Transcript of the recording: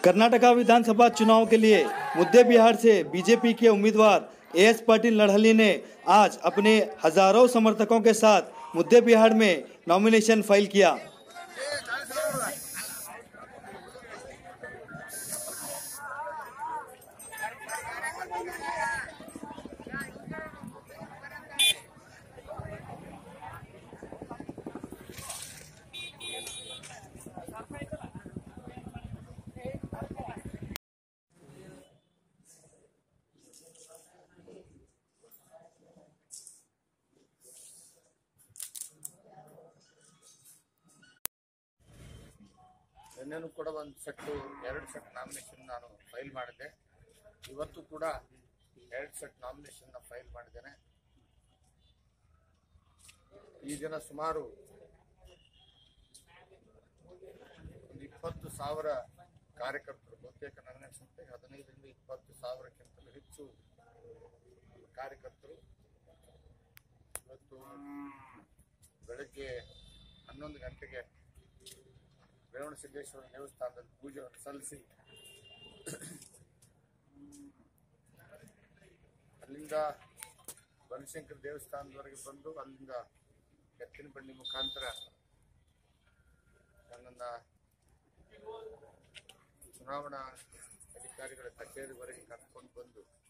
कर्नाटका विधानसभा चुनाव के लिए मुद्दे बिहार से बीजेपी के उम्मीदवार एएस पाटिल लड़हली ने आज अपने हजारों समर्थकों के साथ मुद्दे बिहार में नॉमिनेशन फाइल किया ನಿನ್ನೆನೂ ಕೂಡ ಒಂದು ಸೆಟ್ಟು ಎರಡು ಸೆಟ್ ನಾಮಿನೇಷನ್ ನಾನು ಫೈಲ್ ಮಾಡಿದ್ದೆ ಇವತ್ತು ಕೂಡ ಎರಡು ಸೆಟ್ ನಾಮಿನೇಷನ್ನ ಫೈಲ್ ಮಾಡಿದ್ದೇನೆ ಈ ದಿನ ಸುಮಾರು ಒಂದು ಇಪ್ಪತ್ತು ಸಾವಿರ ಕಾರ್ಯಕರ್ತರು ಬಹುತೇಕ ನನ್ನ ಸಂಸ್ಥೆ ಹದಿನೈದರಿಂದ ಇಪ್ಪತ್ತು ಸಾವಿರಕ್ಕಿಂತಲೂ ಹೆಚ್ಚು ಕಾರ್ಯಕರ್ತರು ಇವತ್ತು ಬೆಳಗ್ಗೆ ಹನ್ನೊಂದು ಗಂಟೆಗೆ ರೇವಣಸಿದ್ದೇಶ್ವರ ದೇವಸ್ಥಾನದಲ್ಲಿ ಪೂಜೆಯನ್ನು ಸಲ್ಲಿಸಿ ಅಲ್ಲಿಂದ ಬನಶಂಕರ ದೇವಸ್ಥಾನದವರೆಗೆ ಬಂದು ಅಲ್ಲಿಂದ ಎತ್ತಿನ ಬಂಡಿ ಮುಖಾಂತರ ನನ್ನನ್ನು ಚುನಾವಣಾ ಅಧಿಕಾರಿಗಳ ಕಚೇರಿವರೆಗೆ ಕರ್ಕೊಂಡು ಬಂದು